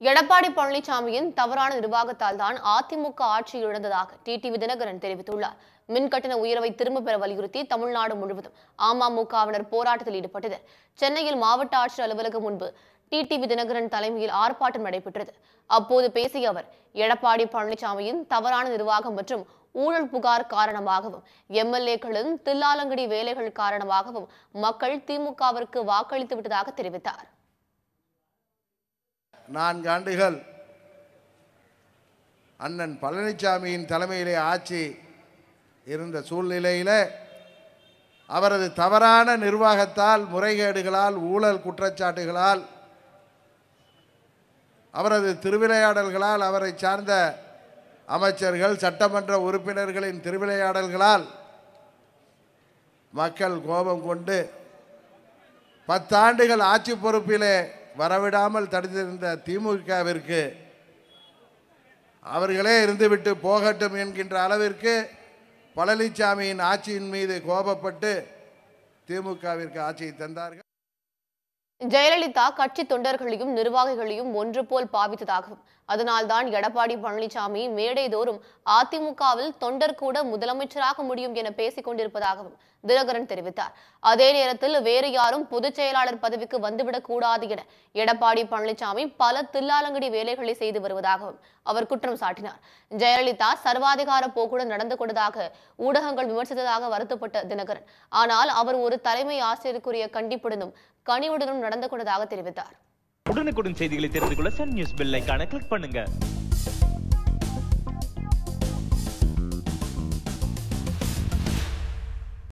எடப்பாடி பழனிசாமியின் தவறான நிர்வாகத்தால் தான் அதிமுக ஆட்சி இழந்ததாக டிடிவி தினகரன் தெரிவித்துள்ளார் மின் கட்டண உயர்வை திரும்பப் பெற வலியுறுத்தி தமிழ்நாடு முழுவதும் அமமுகவினர் போராட்டத்தில் ஈடுபட்டனர் சென்னையில் மாவட்ட ஆட்சியர் அலுவலகம் முன்பு டிடிவி தினகரன் தலைமையில் ஆர்ப்பாட்டம் நடைபெற்றது அப்போது பேசிய அவர் எடப்பாடி பழனிசாமியின் தவறான நிர்வாகம் மற்றும் ஊழல் புகார் காரணமாகவும் எம்எல்ஏக்களின் தில்லாலங்கடி வேலைகள் காரணமாகவும் மக்கள் திமுகவிற்கு வாக்களித்து விட்டதாக தெரிவித்தார் நான்கு ஆண்டுகள் அண்ணன் பழனிசாமியின் தலைமையிலே ஆட்சி இருந்த சூழ்நிலையில் அவரது தவறான நிர்வாகத்தால் முறைகேடுகளால் ஊழல் குற்றச்சாட்டுகளால் அவரது திருவிளையாடல்களால் அவரை சார்ந்த அமைச்சர்கள் சட்டமன்ற உறுப்பினர்களின் திருவிளையாடல்களால் மக்கள் கோபம் கொண்டு பத்தாண்டுகள் ஆட்சி பொறுப்பிலே வரவிடாமல் தடுத்திருந்த திமுகவிற்கு அவர்களே இருந்துவிட்டு போகட்டும் என்கின்ற அளவிற்கு பழனிசாமியின் ஆட்சியின் மீது கோபப்பட்டு திமுகவிற்கு ஆட்சியை தந்தார்கள் ஜெயலலிதா கட்சி தொண்டர்களையும் நிர்வாகிகளையும் ஒன்று போல் பாவித்ததாகவும் அதனால்தான் எடப்பாடி பழனிசாமி மேடைதோறும் அதிமுகவில் தொண்டர் கூட முதலமைச்சராக முடியும் என பேசிக் கொண்டிருப்பதாகவும் தினகரன் தெரிவித்தார் அதே நேரத்தில் வேறு யாரும் பொதுச் செயலாளர் பதவிக்கு வந்துவிடக் கூடாது என எடப்பாடி பழனிசாமி பல தில்லாலங்கடி வேலைகளை செய்து வருவதாகவும் அவர் குற்றம் சாட்டினார் ஜெயலலிதா சர்வாதிகார போக்குடன் நடந்து கொண்டதாக ஊடகங்கள் விமர்சித்ததாக வருத்தப்பட்ட தினகரன் ஆனால் அவர் ஒரு தலைமை ஆசிரியருக்குரிய கண்டிப்புடனும் கனிவுடனும் நடந்து கொண்டதாக தெரிவித்தார் உடனுக்குடன் செய்திகளை தெரிந்து கொள்ள சன் நியூஸ் பெல் ஐகானை கிளிக் பண்ணுங்க